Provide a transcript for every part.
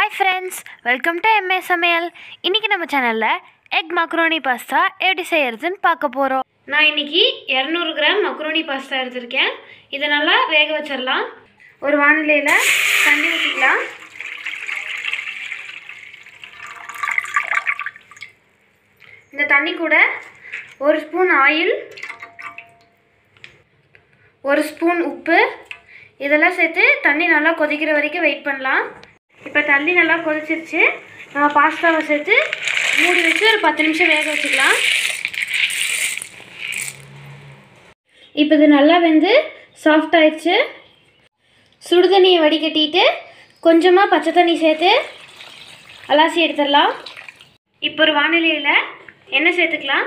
hi friends welcome to M A சமையல் இன்றைக்கி நம்ம சேனலில் எக் மக்ரோனி பாஸ்தா எப்படி செய்யறதுன்னு பார்க்க போகிறோம் நான் இன்னைக்கு இரநூறு கிராம் மக்ரோனி பாஸ்தா எடுத்திருக்கேன் இதை நல்லா வேக வச்சிடலாம் ஒரு வானிலையில் தண்ணி ஊற்றிக்கலாம் இந்த தண்ணி கூட ஒரு ஸ்பூன் ஆயில் ஒரு ஸ்பூன் உப்பு இதெல்லாம் சேர்த்து தண்ணி நல்லா கொதிக்கிற வரைக்கும் வெயிட் பண்ணலாம் இப்போ தண்ணி நல்லா கொதிச்சிருச்சு நம்ம பாஸ்தாவை சேர்த்து மூடி வச்சு ஒரு பத்து நிமிஷம் வேக வச்சுக்கலாம் இப்போ இது நல்லா வெந்து சாஃப்ட் ஆயிடுச்சு சுடு தண்ணியை வடிகட்டிட்டு கொஞ்சமாக பச்சை தண்ணி சேர்த்து அலாசி எடுத்துடலாம் இப்போ ஒரு வானிலையில் எண்ணெய் சேர்த்துக்கலாம்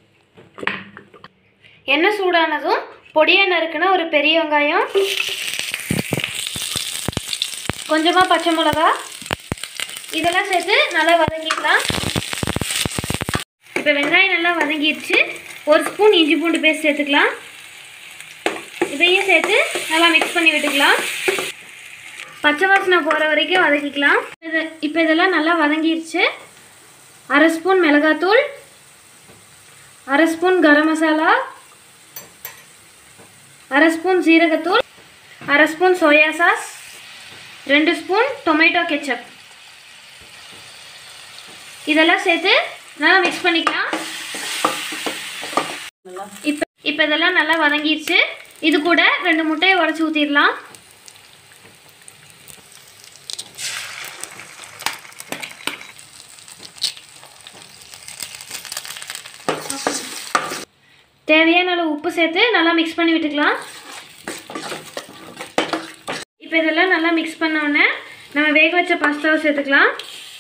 எண்ணெய் சூடானதும் பொடியாக நறுக்குன ஒரு பெரிய வெங்காயம் கொஞ்சமாக பச்சை மிளகா இதெல்லாம் சேர்த்து நல்லா வதக்கிக்கலாம் இப்போ வெங்காயம் நல்லா வதங்கிடுச்சு ஒரு ஸ்பூன் இஞ்சி பூண்டு பேஸ்ட் சேர்த்துக்கலாம் இதையும் சேர்த்து நல்லா மிக்ஸ் பண்ணி விட்டுக்கலாம் பச்சை வாசனை போகிற வரைக்கும் வதக்கிக்கலாம் இது இப்போ இதெல்லாம் நல்லா வதங்கிடுச்சு அரை ஸ்பூன் மிளகாத்தூள் அரை ஸ்பூன் கரம் மசாலா அரை ஸ்பூன் சீரகத்தூள் அரை ஸ்பூன் சோயா சாஸ் ரெண்டு ஸ்பூன் டொமேட்டோ கெச்சப் இதெல்லாம் சேர்த்து நல்லா மிக்ஸ் பண்ணிக்கலாம் இப்போ இப்போ இதெல்லாம் நல்லா வதங்கிடுச்சு இது கூட ரெண்டு முட்டையை உடச்சி ஊற்றிடலாம் தேவையான அளவு உப்பு சேர்த்து நல்லா மிக்ஸ் பண்ணி விட்டுக்கலாம் இப்போ இதெல்லாம் நல்லா மிக்ஸ் பண்ண உடனே நம்ம வேக வச்ச பாஸ்தாவை சேர்த்துக்கலாம்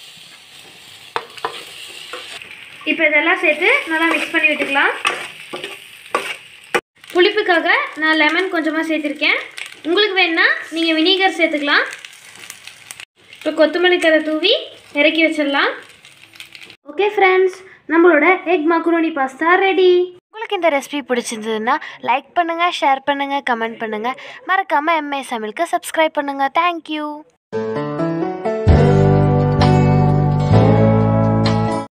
இப்போ இதெல்லாம் சேர்த்து நல்லா மிக்ஸ் பண்ணி விட்டுக்கலாம் புளிப்புக்காக நான் லெமன் கொஞ்சமாக சேர்த்துருக்கேன் உங்களுக்கு வேணுன்னா நீங்கள் வினிகர் சேர்த்துக்கலாம் இப்போ கொத்தமல்லி தழை தூவி இறக்கி வச்சிடலாம் ஓகே ஃப்ரெண்ட்ஸ் நம்மளோட எக் மக்ரோனி பாஸ்தா ரெடி உங்களுக்கு இந்த ரெசிபி பிடிச்சிருந்ததுன்னா லைக் பண்ணுங்கள் ஷேர் பண்ணுங்கள் கமெண்ட் பண்ணுங்கள் மறக்காமல் எம்ஏ சமையலுக்கு சப்ஸ்கிரைப் பண்ணுங்கள் தேங்க்யூ